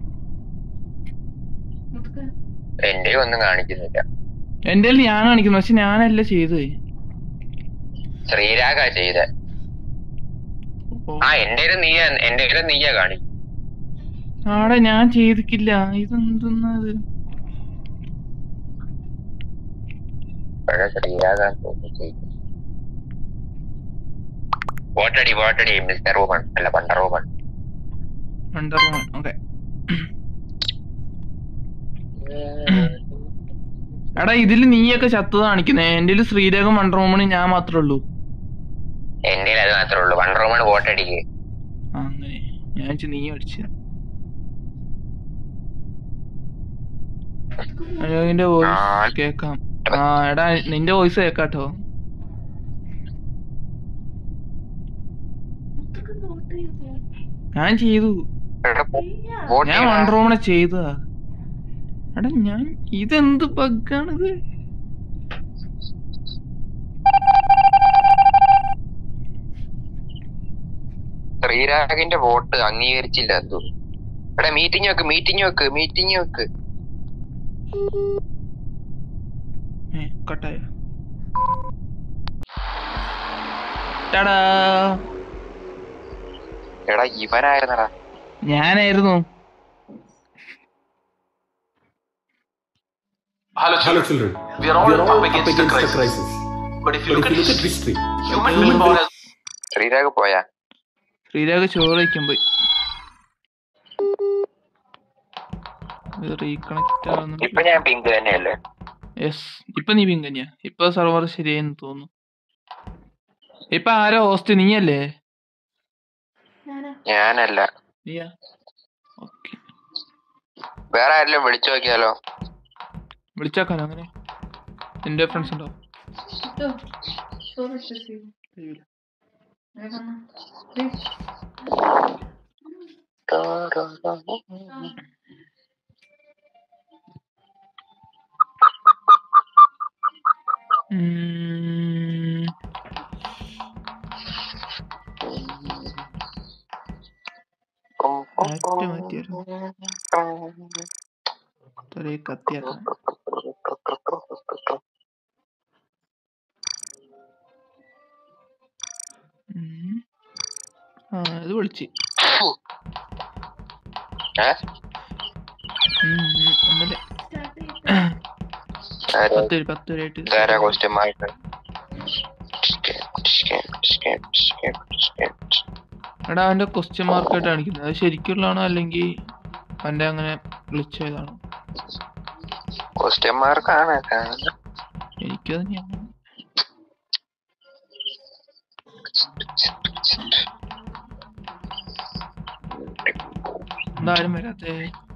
മുതുക്ക് എന്റെ ഒന്നും കാണിക്കുന്നില്ല എന്റെ ഞാൻ കാണിക്കുന്നു പക്ഷെ ഞാനല്ല ചെയ്തത് ശ്രീരാഗ ചെയ്ത ആ എന്റെ നീയ എന്റെ നീയ കാണി ആടെ ഞാൻ ചെയ്തിട്ടില്ല ഇതെന്തെന്നത് ഇപ്പോഴെ ശ്രീരാഗ തോന്നി ചെയ്തു വോട്ടടി വോട്ടടി മിസ്റ്റർ വുമൺ അല്ല wonder woman wonder woman okay എടാ ഇതില് നീയൊക്കെ ചത്തത് കാണിക്കുന്നേ എന്റെ ശ്രീരേഖം വണ്ടർ വുമണും ഞാൻ മാത്രമേ ഉള്ളൂ എന്റെ അത് മാത്രമേ ഉള്ളൂ വണ്ടർ വുമൺ വോട്ടടിക്ക് ആ അങ്ങനെ ഞാൻ വിചാരിച്ചു നീ അടിച്ചു നിന്റെ ആ. വോയിസ് കേക്കാം ആ എടാ നിന്റെ വോയിസ് കേക്കാട്ടോ മുതുക്ക് നോട്ട് ചെയ്തോ ഞാൻ ചെയ്തു നീയാ വോട്ട് ഞാൻ വണ്ടർ വുമണെ ചെയ്തതാ എടാ ഞാൻ ഇതെന്ത് ബഗ്ഗാണിത് ശ്രീരാഗിന്റെ വോട്ട് അംഗീകരിച്ചില്ല എന്തോ എടാ മീറ്റിംഗ് വെക്ക് മീറ്റിംഗ് വെക്ക് മീറ്റിംഗ് വെക്ക് ഏ കട്ടായ ടാടാ എടാ ഇവനായിരുന്നടാ ഞാനായിരുന്നു Hello, children. We are all, up against, the crisis. But if you look at history, human being born as Sreerag പോയാ ശ്രീരാഗ് ചോറ് വയ്ക്കാൻ പോയി ഇത് റീകണക്ട് ആവുന്നു ഇപ്പൊ ഞാൻ പിങ്ക് തന്നെയല്ലേ യെസ് ഇപ്പൊ നീ പിങ്കന്യ ഇപ്പൊ സർവർ ശരിയായെന്ന് തോന്നുന്നു ഇപ്പൊ ആരോ ഹോസ്റ്റ് നീയല്ലേ ഞാനാ ഞാനല്ല നീയാ ഓക്കെ വേറെ ആരെങ്കിലും വിളിച്ചു നോക്കിയാലോ വിളിച്ചാക്കാനോ അങ്ങനെ എന്റെ ഫ്രണ്ട്സ് ഉണ്ടോ കിട്ടോ ചോറ് ചെയ്യും വേഗം പ്ലീസ് ഉം. ആക്ട് മാറ്റിയാലോ തലയെ കത്തിയാക്കാം ഉം. ആ ഇത് വിളിച്ച് ഏ? ഉം, ഉം, ഒന്നല്ലേ സ്റ്റാർട്ട് ചെയ്തിട്ട് ആരാ? പത്ത് പേര് പത്ത് പേരായിട്ട് ഇതാരാ ക്വസ്റ്റ്യൻ മാർക്ക് എടാ അവന്റെ ക്വസ്റ്റ്യൻ മാർക്കായിട്ട് കാണിക്കുന്നത് അത് ശരിക്കുള്ളതാണോ അല്ലെങ്കിൽ അവന്റെ അങ്ങനെ വിളിച്ചതാണോ ക്വസ്റ്റ്യൻ മാർക്കാണ് എനിക്കത് തന്നെയാണ് എന്താരും വരാത്തെ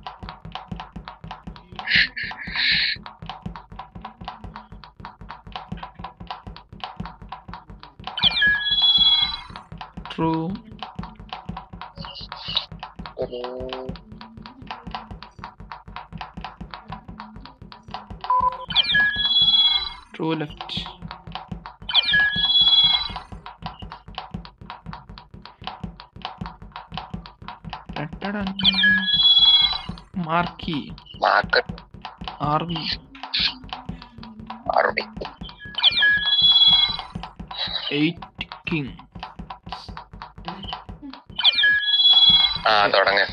ട്രൂ ട്രൂ ലെഫ്റ്റ് മാർക്കി മാർക്ക് ആർമി ആറുടി എയ്റ്റ് കിങ് ആ തുടങ്ങ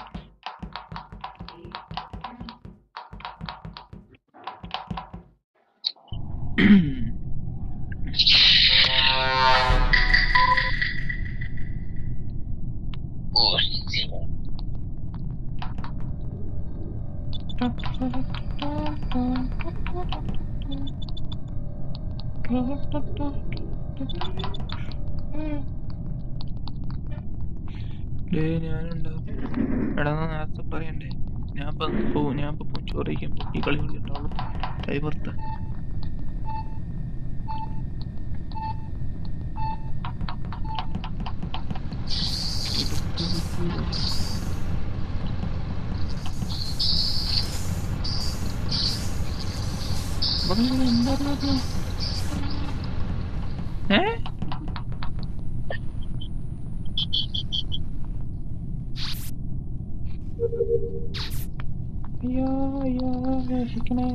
ഡേ ഞാനുണ്ടാവും എടാ എന്നാ നേരത്തെ പറയണ്ടേ ഞാൻ ഇപ്പൊ പോവും ഞാൻ ഇപ്പൊ പോവും ചോറിക്കാൻ പോകും ഈ കളി കൂടി ഉണ്ടാവും കൈ പുറത്ത് ഏ അയ്യോ അയ്യോ രക്ഷിക്കണേ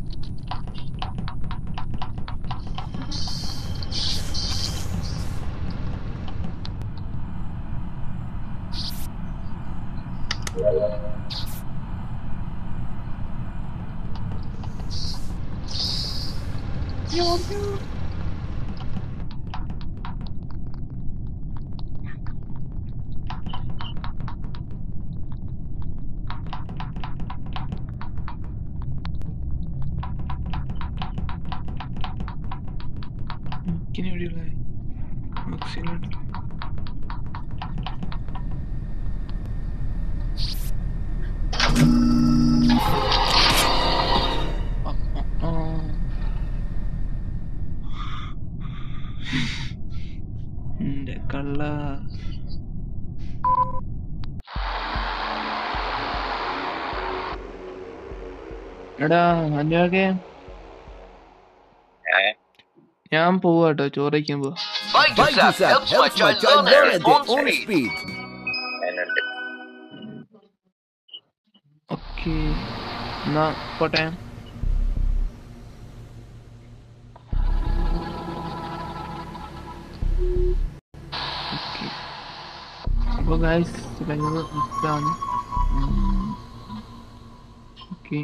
എനിക്കിനി എവിടെയുള്ള ബുക്സിലോട്ട് എന്റെ കള്ള എടാ അഞ്ചാക്കെ ഞാൻ പോവാട്ടോ ചോറയ്ക്കാൻ പോവാ Byju's app helps my child learn at their own speed. Okay എന്നാ പോട്ടെ അപ്പോൾ ഗായ്സ് ലൈവ് നിർത്തുകയാണ് ഓക്കെ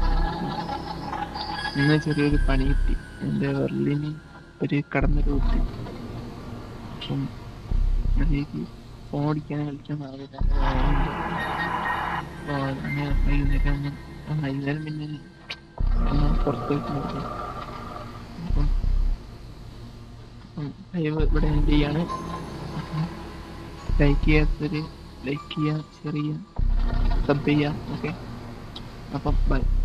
ഇന്ന് ചെറിയൊരു പണി കിട്ടി എൻ്റെ വെർലിന് ഒരു കടന്നൊരു കിട്ടി അപ്പം അതിലേക്ക് ഫോൺ ഓടിക്കാൻ കളിക്കാൻ ആവില്ല അപ്പോൾ അങ്ങനെ വൈകുന്നേരം ഒന്ന് ആ വൈകുന്നേരം പിന്നെ ഒന്ന് പുറത്ത് പോയിട്ട് നോക്കാം അപ്പം ലൈവ് ഇവിടെ എൻഡ് ചെയ്യാണ് ലൈക്ക് ചെയ്യാത്തൊരു ലൈക്ക് ചെയ്യുക ഷെയർ ചെയ്യുക സബ് ചെയ്യുക ഓക്കെ അപ്പം ബൈ